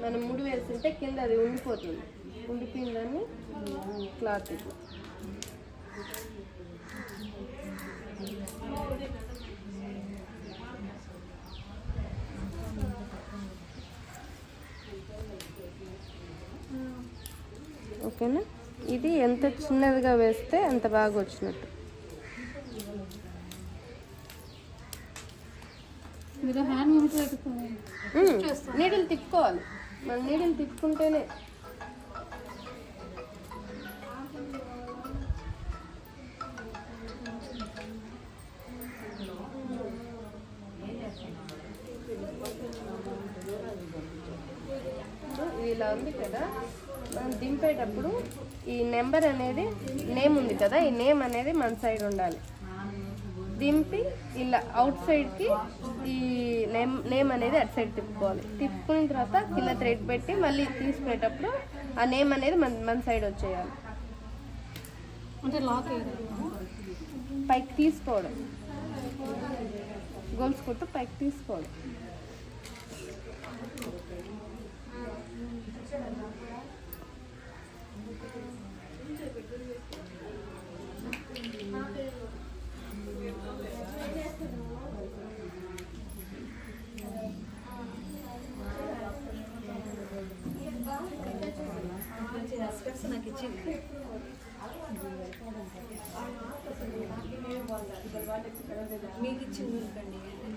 మనం ముడి వేస్తుంటే కింద అది ఉండిపోతుంది ఉండిపోయిందని క్లాత్ ఇట్లా ఓకేనా ఇది ఎంత చిన్నదిగా వేస్తే అంత బాగా వచ్చినట్టు మీరు హ్యాండ్ మూమెంట్ పెట్టుకోవాలి నీడలు తిప్పుకోవాలి మన నీడలు తిప్పుకుంటేనే ఇది ఇలా ఉంది కదా మనం దింపేటప్పుడు ఈ నెంబర్ అనేది నేమ్ ఉంది కదా ఈ నేమ్ అనేది మన సైడ్ ఉండాలి దింపి ఇలా అవుట్ సైడ్కి ఈ నేమ్ నేమ్ అనేది అటు సైడ్ తిప్పుకోవాలి తిప్పుకున్న తర్వాత కింద థ్రెడ్ పెట్టి మళ్ళీ తీసుకునేటప్పుడు ఆ నేమ్ అనేది మన మన సైడ్ వచ్చేయాలి అంటే లాక్ అయ్యేది పైకి తీసుకోవడం గోల్స్ కొట్టు పైకి తీసుకోవడం మీకు ఇచ్చింది కండి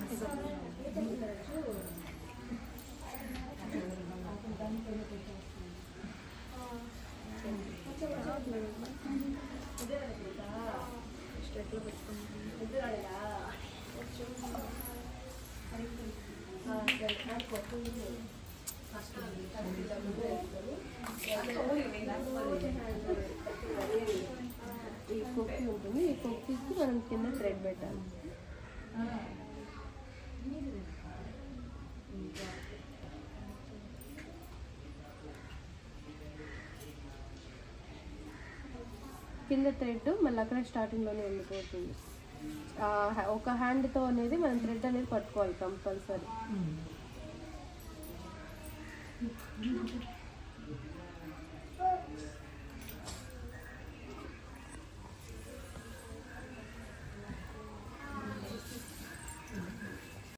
ఈ కొక్కి ఉంటుంది ఈ కొక్కికి మనం కింద థ్రెడ్ పెట్టాలి కింద థ్రెడ్ మళ్ళీ అక్కడే స్టార్టింగ్లోనే వెళ్ళిపోతుంది ఆ, హ- ఒక హ్యాండ్తో అనేది మనం థ్రెడ్ అనేది పట్టుకోవాలి కంపల్సరీ